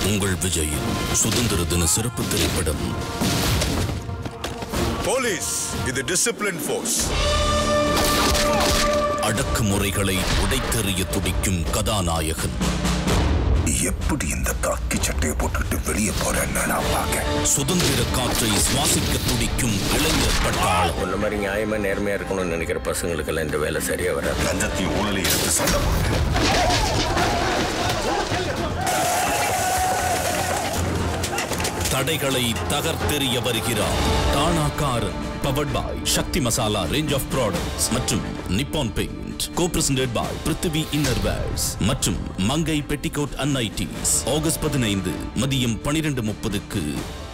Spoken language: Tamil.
உங்கள் விஜயின் சுதந்திர தின சிறப்பு திரைப்படம் போலீஸ் இது டிசிப்ளின் ஃபோர்ஸ் அடக்குமுறைகளை உடைத்தெறிய துடிக்கும் கதாநாயகன் எப்படி இந்த காக்கி சட்டையை போட்டுட்டு வெளியே போறேன்னு நான் பார்க்க சுதந்திர காற்றை சுவாசிக்க துடிக்கும் இளைஞர் பட்டாளம் இந்த மாதிரி நியாயமா நேர்மையா இருக்கணும்னு நினைக்கிற பசங்களுக்கெல்லாம் இந்த வேலை சரியா வராது லஞ்சத்தையும் ஊழலையும் எடுத்து சண்டை போடுறேன் தடைகளை தகர்த்தெறிய வருகிறார் Taanakkaran powered by Sakthi masala range of products மற்றும் Nippon paint co presented by Prithvi innerwears மற்றும் மங்கை பெட்டிகோட் அன்னைட்டீஸ் ஆகஸ்ட் பதினைந்து மதியம் பனிரெண்டு முப்பதுக்கு